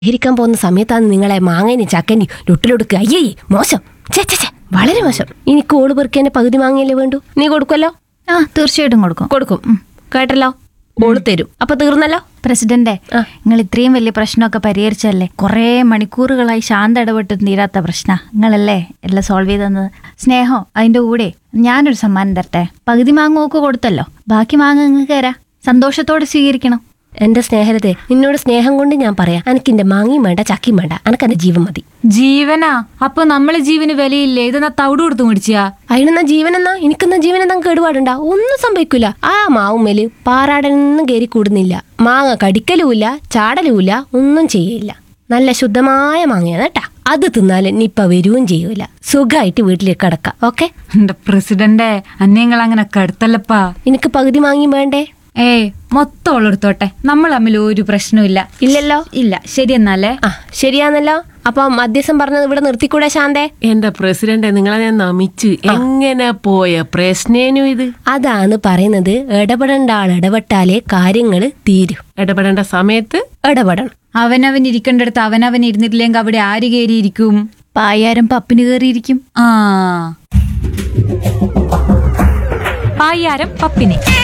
ഇരിക്കാൻ പോകുന്ന സമയത്താണ് നിങ്ങളെ മാങ്ങേനി ചക്കനി ലൊട്ടിലൊടുക്കുക അയ്യേ മോശം ഛെ, ഛെ, ഛെ, വളരെ മോശം എനിക്ക് ഓട് പെറുക്കിയതിന്റെ പകുതി മാങ്ങയല്ലേ വേണ്ടു നീ കൊടുക്കുമല്ലോ ആ തീർച്ചയായിട്ടും കൊടുക്കും കൊടുക്കും കേട്ടല്ലോ ഓള് തരും അപ്പൊ തീർന്നല്ലോ പ്രസിഡന്റെ ആ. നിങ്ങൾ ഇത്രയും വലിയ പ്രശ്നമൊക്കെ പരിഹരിച്ചല്ലേ കുറേ മണിക്കൂറുകളായി ശാന്ത ഇടപെട്ട് തീരാത്ത പ്രശ്ന നിങ്ങളല്ലേ എല്ലാം സോൾവ് ചെയ്തത് സ്നേഹം അതിന്റെ കൂടെ ഞാനൊരു സമ്മാനം തരട്ടെ പകുതി മാങ്ങ ഒക്കെ കൊടുത്തല്ലോ ബാക്കി മാങ്ങ നിങ്ങൾക്ക് തരാം സന്തോഷത്തോടെ സ്വീകരിക്കണം എന്റെ സ്നേഹരത്തെ നിന്നോട് സ്നേഹം കൊണ്ട് ഞാൻ പറയാം എനിക്ക് എന്റെ മാങ്ങയും വേണ്ട ചക്കിയും വേണ്ട എനിക്ക് എന്റെ ജീവൻ മതി ജീവനാ അപ്പൊ നമ്മളെ ജീവന് വിലയില്ലേ ഇതെന്നാ തവിട് കൊടുത്തു മേടിച്ചാ അതിനെന്നാ ജീവനെന്നാ എനിക്കെന്നാ ജീവനെന്നാ കേടുപാടുണ്ടാ ഒന്നും സംഭവിക്കൂല ആ മാവുമ്മേല് പാറാടനൊന്നും കയറി കൂടുന്നില്ല മാങ്ങ കടിക്കലുമില്ല ചാടലുമില്ല ഒന്നും ചെയ്യില്ല നല്ല ശുദ്ധമായ മാങ്ങയാണ് കേട്ടാ അത് തിന്നാല് നിപ്പ വരുവും ചെയ്യൂല സുഖമായിട്ട് വീട്ടിലേക്ക് കിടക്കാം ഓക്കെ എന്റെ പ്രസിഡന്റെ അന്നേങ്ങൾ അങ്ങനെ കടുത്തല്ലപ്പാ എനിക്ക് പകുതി മാങ്ങിയും വേണ്ടേ ഏയ് മൊത്തം ഉള്ളെടുത്തോട്ടെ നമ്മൾ തമ്മിൽ ഒരു പ്രശ്നമില്ല ഇല്ലല്ലോ ഇല്ല ശരി എന്നാലേ ആ ശരിയാന്നല്ലോ അപ്പൊ മധ്യസ്ഥം പറഞ്ഞത് ഇവിടെ നിർത്തിക്കൂടെ ശാന്തേ എന്റെ പ്രസിഡന്റ് നിങ്ങളെ ഞാൻ നമിച്ചു എങ്ങനെ പോയ പ്രശ്നേനു ഇത് അതാണ് പറയുന്നത് ഇടപെടേണ്ട ആൾ ഇടപെട്ടാലേ കാര്യങ്ങൾ തീരൂ ഇടപെടേണ്ട സമയത്ത് ഇടപെടണം അവനവൻ ഇരിക്കേണ്ടടുത്ത് അവനവൻ ഇരുന്നിട്ടില്ലെങ്കിൽ അവിടെ ആര് കയറിയിരിക്കും പായാരം പപ്പിന് കയറിയിരിക്കും ആ പായ്യാരം പപ്പിനെ